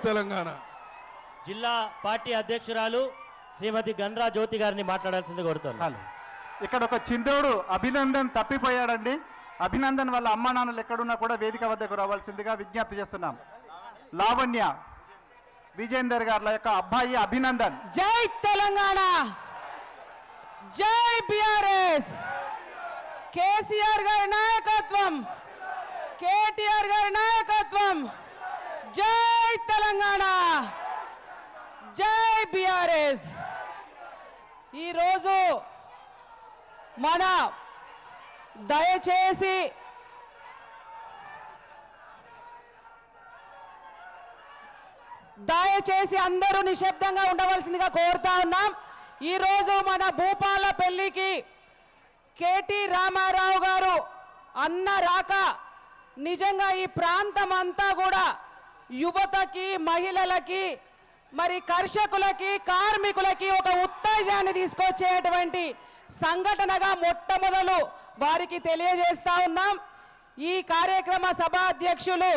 తెలంగాణ జిల్లా పార్టీ అధ్యక్షురాలు శ్రీమతి గండ్రా జ్యోతి గారిని మాట్లాడాల్సింది కోరుతాను చాలు. ఇక్కడ ఒక చింటోడు అభినందన్ తప్పిపోయాడండి అభినందన్ వాళ్ళ అమ్మా నాన్నలు ఎక్కడున్నా కూడా వేదిక వద్దకు రావాల్సిందిగా విజ్ఞప్తి చేస్తున్నాం లావణ్య విజేందర్ గారి యొక్క అబ్బాయి అభినందన్ జై తెలంగాణ జై బిఆర్ఎస్ కేసీఆర్ గారి నాయకత్వం కేటీఆర్ గారి నాయకత్వం జై తెలంగాణ జై బిఆర్ఎస్ ఈరోజు మన దయచేసి దయచేసి అందరూ నిశ్శబ్దంగా ఉండవలసిందిగా కోరుతా ఉన్నాం ఈ రోజు మన భూపాల పెళ్లికి కేటీ రామారావు గారు అన్న రాక నిజంగా ఈ ప్రాంతం అంతా కూడా యువతకి మహిళలకి మరి కర్షకులకి కార్మికులకి ఒక ఉత్తేజాన్ని తీసుకొచ్చేటువంటి సంఘటనగా మొట్టమొదలు వారికి తెలియజేస్తా ఉన్నాం ఈ కార్యక్రమ సభాధ్యక్షులు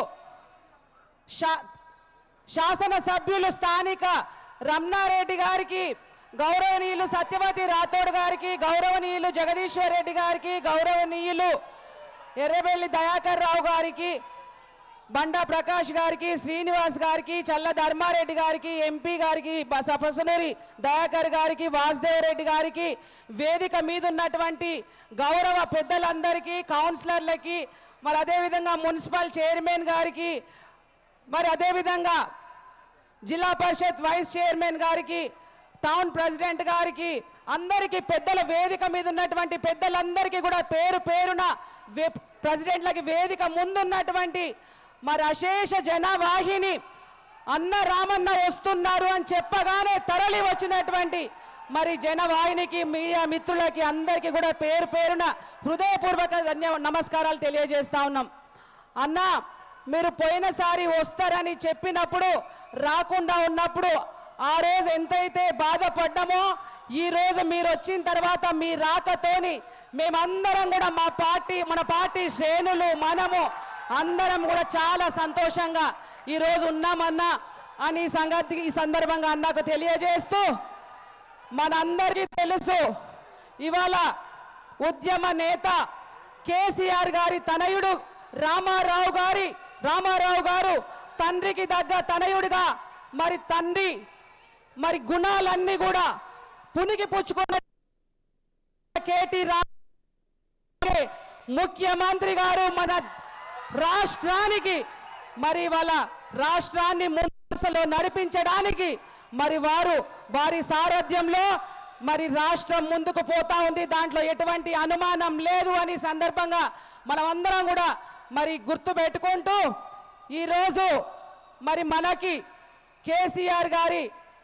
శా- శాసనసభ్యులు స్థానిక రమణారెడ్డి గారికి గౌరవనీయులు సత్యవతి రాథోడ్ గారికి గౌరవనీయులు జగదీశ్వర్ రెడ్డి గారికి గౌరవనీయులు ఎర్రబెల్లి దయాకర్ రావు గారికి బండా ప్రకాష్ గారికి శ్రీనివాస్ గారికి చల్ల ధర్మారెడ్డి గారికి ఎంపీ గారికి బ- సపసనూరి దయాకర్ గారికి వాసుదేవ్ రెడ్డి గారికి వేదిక మీద ఉన్నటువంటి గౌరవ పెద్దలందరికీ కౌన్సిలర్లకి మరి అదేవిధంగా మున్సిపల్ చైర్మన్ గారికి మరి అదేవిధంగా జిల్లా పరిషత్ వైస్ చైర్మన్ గారికి టౌన్ ప్రెసిడెంట్ గారికి అందరికీ పెద్దల వేదిక మీద ఉన్నటువంటి పెద్దలందరికీ కూడా పేరు పేరున వే- ప్రెసిడెంట్లకి వేదిక ముందున్నటువంటి మరి అశేష జనవాహిని అన్న రామన్న వస్తున్నారు అని చెప్పగానే తరలి వచ్చినటువంటి మరి జనవాహినికి మీడియా మిత్రులకి అందరికీ కూడా పేరు పేరున హృదయపూర్వక ధన్య నమస్కారాలు తెలియజేస్తా ఉన్నాం అన్న మీరు పోయినసారి వస్తారని చెప్పినప్పుడు రాకుండా ఉన్నప్పుడు ఆ రోజు ఎంతైతే బాధపడ్డామో ఈ రోజు మీరు వచ్చిన తర్వాత మీ రాకతోని మేమందరం కూడా మా పార్టీ మన పార్టీ శ్రేణులు మనము అందరం కూడా చాలా సంతోషంగా ఈ రోజు ఉన్నామన్నా అని ఈ సంగతి ఈ సందర్భంగా అన్నకు తెలియజేస్తూ మనందరికీ తెలుసు ఇవాళ ఉద్యమ నేత కేసీఆర్ గారి తనయుడు రామారావు గారి రామారావు గారు తండ్రికి దగ్గ తనయుడిగా మరి తండ్రి మరి గుణాలన్నీ కూడా పునికి పుచ్చుకున్న కేటీ రా ముఖ్యమంత్రి గారు మన రాష్ట్రానికి మరి వాళ్ళ రాష్ట్రాన్ని ముందసలో నడిపించడానికి మరి వారు వారి సారథ్యంలో మరి రాష్ట్రం ముందుకు పోతా ఉంది దాంట్లో ఎటువంటి అనుమానం లేదు అని సందర్భంగా మనమందరం కూడా మరి గుర్తు పెట్టుకుంటూ ఈరోజు మరి మనకి కేసీఆర్ గారి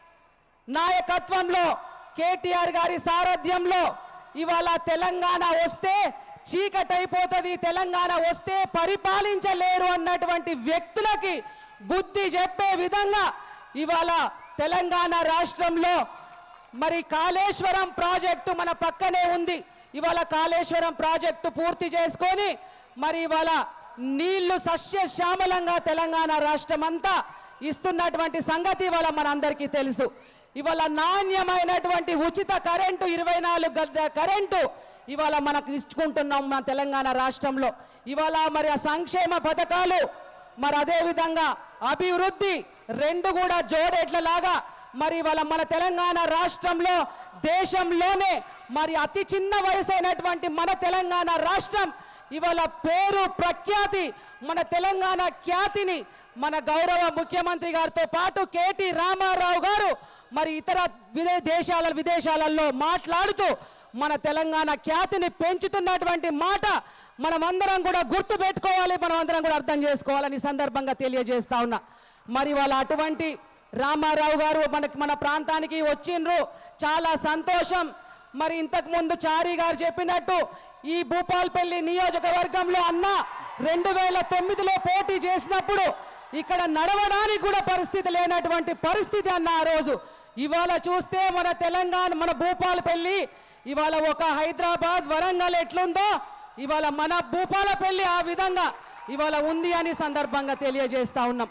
నాయకత్వంలో కేటీఆర్ గారి సారథ్యంలో ఇవాళ తెలంగాణ వస్తే చీకటైపోతుంది తెలంగాణ వస్తే పరిపాలించలేరు అన్నటువంటి వ్యక్తులకి బుద్ధి చెప్పే విధంగా ఇవాళ తెలంగాణ రాష్ట్రంలో మరి కాళేశ్వరం ప్రాజెక్టు మన పక్కనే ఉంది ఇవాళ కాళేశ్వరం ప్రాజెక్టు పూర్తి చేసుకొని మరి ఇవాళ నీళ్లు సస్యశ్యామలంగా తెలంగాణ రాష్ట్రం అంతా ఇస్తున్నటువంటి సంగతి ఇవాళ మనందరికీ తెలుసు ఇవాళ నాణ్యమైనటువంటి ఉచిత కరెంటు ఇరవై నాలుగు గంటల కరెంటు ఇవాళ మనకు ఇచ్చుకుంటున్నాం మన తెలంగాణ రాష్ట్రంలో ఇవాళ మరి ఆ సంక్షేమ పథకాలు మరి అదే విధంగా అభివృద్ధి రెండు కూడా జోడేట్లలాగా మరి ఇవాళ మన తెలంగాణ రాష్ట్రంలో దేశంలోనే మరి అతి చిన్న వయసు అయినటువంటి మన తెలంగాణ రాష్ట్రం ఇవాళ పేరు ప్రఖ్యాతి మన తెలంగాణ ఖ్యాతిని మన గౌరవ ముఖ్యమంత్రి గారితో పాటు కేటీ రామారావు గారు మరి ఇతర విదే దేశాల విదేశాలలో మాట్లాడుతూ మన తెలంగాణ ఖ్యాతిని పెంచుతున్నటువంటి మాట మనమందరం కూడా గుర్తు పెట్టుకోవాలి మనం అందరం కూడా అర్థం చేసుకోవాలని ఈ సందర్భంగా తెలియజేస్తా ఉన్నా మరి వాళ్ళ అటువంటి రామారావు గారు మనకి మన ప్రాంతానికి వచ్చిండ్రు చాలా సంతోషం మరి ఇంతకు ముందు చారి గారు చెప్పినట్టు ఈ భూపాల్పల్లి నియోజకవర్గంలో అన్న రెండు వేల తొమ్మిదిలో పోటీ చేసినప్పుడు ఇక్కడ నడవడానికి కూడా పరిస్థితి లేనటువంటి పరిస్థితి అన్న ఆ రోజు ఇవాళ చూస్తే మన తెలంగాణ మన భూపాలపల్లి ఇవాళ ఒక హైదరాబాద్ వరంగల్ ఎట్లుందో ఇవాళ మన భూపాలపల్లి ఆ విధంగా ఇవాళ ఉంది అని సందర్భంగా తెలియజేస్తా ఉన్నాం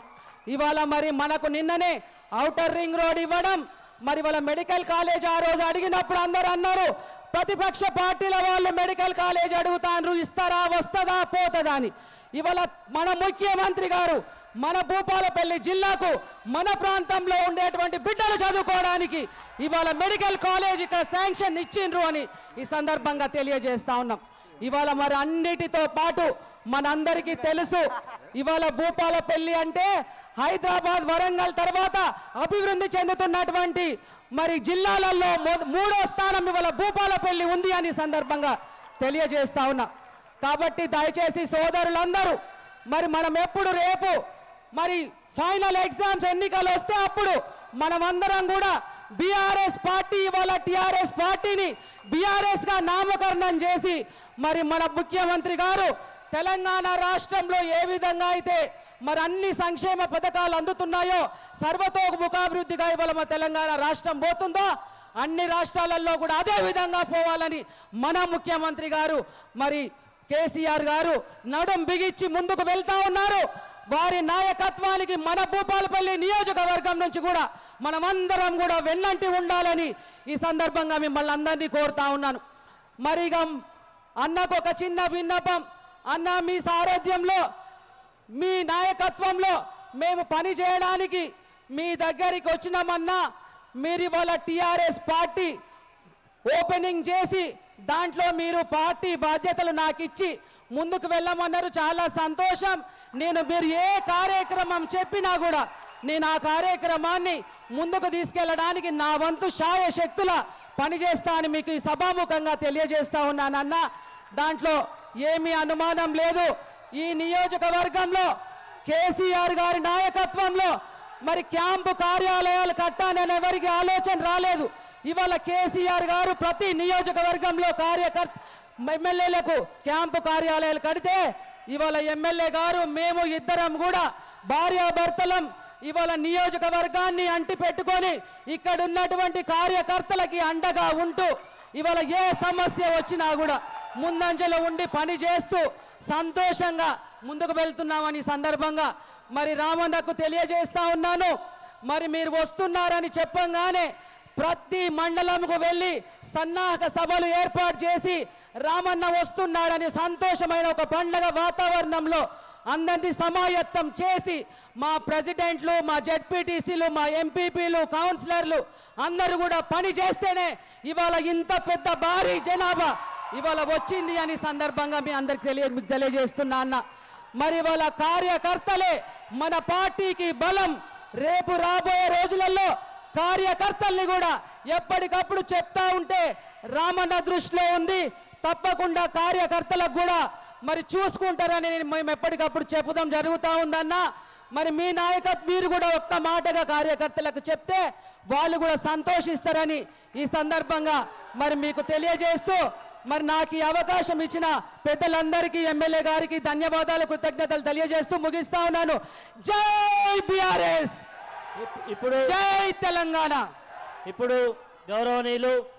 ఇవాళ మరి మనకు నిన్ననే ఔటర్ రింగ్ రోడ్ ఇవ్వడం మరి వాళ్ళ మెడికల్ కాలేజ్ ఆ రోజు అడిగినప్పుడు అందరూ అన్నారు ప్రతిపక్ష పార్టీల వాళ్ళు మెడికల్ కాలేజ్ అడుగుతాండ్రు ఇస్తారా వస్తుందా పోతుందా అని ఇవాళ మన ముఖ్యమంత్రి గారు మన భూపాలపల్లి జిల్లాకు మన ప్రాంతంలో ఉండేటువంటి బిడ్డలు చదువుకోవడానికి ఇవాళ మెడికల్ కాలేజ్ ఇక్కడ శాంక్షన్ ఇచ్చిండ్రు అని ఈ సందర్భంగా తెలియజేస్తా ఉన్నాం ఇవాళ మరి అన్నిటితో పాటు మనందరికీ తెలుసు ఇవాళ భూపాలపల్లి అంటే హైదరాబాద్ వరంగల్ తర్వాత అభివృద్ధి చెందుతున్నటువంటి మరి జిల్లాలలో మొద- మూడో స్థానం ఇవాళ భూపాలపల్లి ఉంది అని ఈ సందర్భంగా తెలియజేస్తా ఉన్నా కాబట్టి దయచేసి సోదరులందరూ మరి మనం ఎప్పుడు రేపు మరి ఫైనల్ ఎగ్జామ్స్ ఎన్నికలు వస్తే అప్పుడు మనమందరం కూడా బీఆర్ఎస్ పార్టీ ఇవాళ టిఆర్ఎస్ పార్టీని బీఆర్ఎస్ గా నామకరణం చేసి మరి మన ముఖ్యమంత్రి గారు తెలంగాణ రాష్ట్రంలో ఏ విధంగా అయితే మరి అన్ని సంక్షేమ పథకాలు అందుతున్నాయో సర్వతోముఖాభివృద్ధిగా ఇవాళ మన తెలంగాణ రాష్ట్రం పోతుందో అన్ని రాష్ట్రాలలో కూడా అదే విధంగా పోవాలని మన ముఖ్యమంత్రి గారు మరి కేసీఆర్ గారు నడుం బిగిచ్చి ముందుకు వెళ్తా ఉన్నారు వారి నాయకత్వానికి మన భూపాలపల్లి నియోజకవర్గం నుంచి కూడా మనమందరం కూడా వెన్నంటి ఉండాలని ఈ సందర్భంగా మిమ్మల్ని అందరినీ కోరుతా ఉన్నాను మరి ఇక అన్నకు ఒక చిన్న విన్నపం అన్న మీ సారథ్యంలో మీ నాయకత్వంలో మేము పని చేయడానికి మీ దగ్గరికి వచ్చినామన్నా మీరు ఇవాళ టిఆర్ఎస్ పార్టీ ఓపెనింగ్ చేసి దాంట్లో మీరు పార్టీ బాధ్యతలు నాకు ఇచ్చి ముందుకు వెళ్ళమన్నారు చాలా సంతోషం నేను మీరు ఏ కార్యక్రమం చెప్పినా కూడా నేను ఆ కార్యక్రమాన్ని ముందుకు తీసుకెళ్ళడానికి నా వంతు శాయ శక్తుల పనిచేస్తా అని మీకు ఈ సభాముఖంగా తెలియజేస్తా ఉన్నానన్న దాంట్లో ఏమీ అనుమానం లేదు ఈ నియోజకవర్గంలో కేసీఆర్ గారి నాయకత్వంలో మరి క్యాంపు కార్యాలయాలు కట్టాలని ఎవరికి ఆలోచన రాలేదు ఇవాళ కేసీఆర్ గారు ప్రతి నియోజకవర్గంలో కార్యకర్త ఎమ్మెల్యేలకు క్యాంపు కార్యాలయాలు కడితే ఇవాళ ఎమ్మెల్యే గారు మేము ఇద్దరం కూడా భార్యాభర్తలం ఇవాళ నియోజకవర్గాన్ని అంటి పెట్టుకొని ఇక్కడ ఉన్నటువంటి కార్యకర్తలకి అండగా ఉంటూ ఇవాళ ఏ సమస్య వచ్చినా కూడా ముందంజలో ఉండి పని చేస్తూ సంతోషంగా ముందుకు వెళ్తున్నామని ఈ సందర్భంగా మరి రామన్నకు తెలియజేస్తా ఉన్నాను మరి మీరు వస్తున్నారని చెప్పంగానే ప్రతి మండలంకు వెళ్ళి సన్నాహక సభలు ఏర్పాటు చేసి రామన్న వస్తున్నాడని సంతోషమైన ఒక పండగ వాతావరణంలో అందరినీ సమాయత్తం చేసి మా ప్రెసిడెంట్లు మా జడ్పీటీసీలు మా ఎంపీపీలు కౌన్సిలర్లు అందరూ కూడా పని చేస్తేనే ఇవాళ ఇంత పెద్ద భారీ జనాభా ఇవాళ వచ్చింది అని సందర్భంగా మీ అందరికి తెలియ మీకు తెలియజేస్తున్నా అన్న మరి ఇవాళ కార్యకర్తలే మన పార్టీకి బలం రేపు రాబోయే రోజులలో కార్యకర్తల్ని కూడా ఎప్పటికప్పుడు చెప్తా ఉంటే రామన్న దృష్టిలో ఉంది తప్పకుండా కార్యకర్తలకు కూడా మరి చూసుకుంటారని మేము ఎప్పటికప్పుడు చెప్పుదాం జరుగుతూ ఉందన్న మరి మీ నాయకత్వం మీరు కూడా ఒక్క మాటగా కార్యకర్తలకు చెప్తే వాళ్ళు కూడా సంతోషిస్తారని ఈ సందర్భంగా మరి మీకు తెలియజేస్తూ మరి నాకు ఈ అవకాశం ఇచ్చిన పెద్దలందరికీ ఎమ్మెల్యే గారికి ధన్యవాదాలు కృతజ్ఞతలు తెలియజేస్తూ ముగిస్తా ఉన్నాను జై బీఆర్ఎస్ ఇప్- ఇప్పుడు జై తెలంగాణ ఇప్పుడు గౌరవనీయులు